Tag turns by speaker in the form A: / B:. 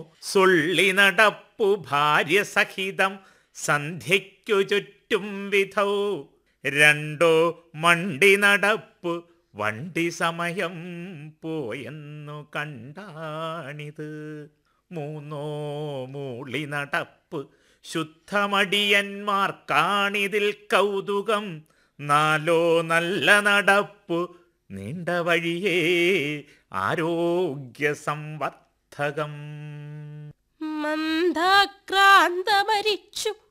A: സുള്ളി നടപ്പു ഭാര്യ സഹിതം സന്ധ്യയ്ക്കു ചുറ്റും വിധൗ രണ്ടോ മണ്ടി നടപ്പു വണ്ടി സമയം പോയെന്നു കണ്ടാണിത് മൂന്നോ മൂളി നടപ്പ് ശുദ്ധമടിയന്മാർക്കാണിതിൽ കൗതുകം നാലോ നല്ല നടപ്പു നീണ്ട വഴിയേ ആരോഗ്യ സംവർദ്ധകം
B: മന്ദാക്രാന്തമരിച്ചു